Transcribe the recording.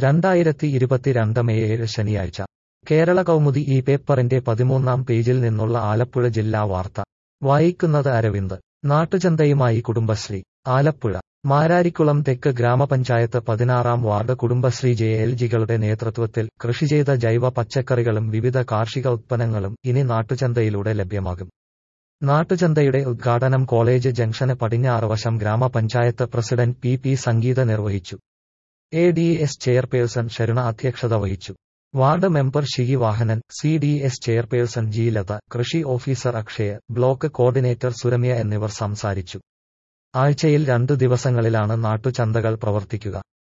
രണ്ടായിരത്തി ഇരുപത്തിരണ്ട് മെയ് ഏഴ് ശനിയാഴ്ച കേരള കൗമുദി ഈ പേപ്പറിന്റെ പതിമൂന്നാം പേജിൽ നിന്നുള്ള ആലപ്പുഴ ജില്ലാ വാർത്ത വായിക്കുന്നത് അരവിന്ദ് നാട്ടുചന്തയുമായി കുടുംബശ്രീ ആലപ്പുഴ മാരാരിക്കുളം തെക്ക് ഗ്രാമപഞ്ചായത്ത് പതിനാറാം വാർഡ് കുടുംബശ്രീ ജെ എൽ ജികളുടെ നേതൃത്വത്തിൽ കൃഷി ചെയ്ത ജൈവ പച്ചക്കറികളും വിവിധ കാർഷിക ഉത്പന്നങ്ങളും ഇനി നാട്ടുചന്തയിലൂടെ ലഭ്യമാകും നാട്ടുചന്തയുടെ ഉദ്ഘാടനം കോളേജ് ജംഗ്ഷന് പടിഞ്ഞാറുവശം ഗ്രാമപഞ്ചായത്ത് പ്രസിഡന്റ് പി പി സംഗീത നിർവഹിച്ചു A D S chairperson Saruna അധ്യക്ഷത വഹിച്ചു ward member Shigi Vahanan C D S chairperson G Latha കൃഷി officer Akshaya block coordinator Suramya എന്നിവർ സംസാരിച്ചു ആഴ്ചയിൽ രണ്ടു ദിവസങ്ങളിലാണ് നാട്ടുചന്തകൾ പ്രവർത്തിക്കുക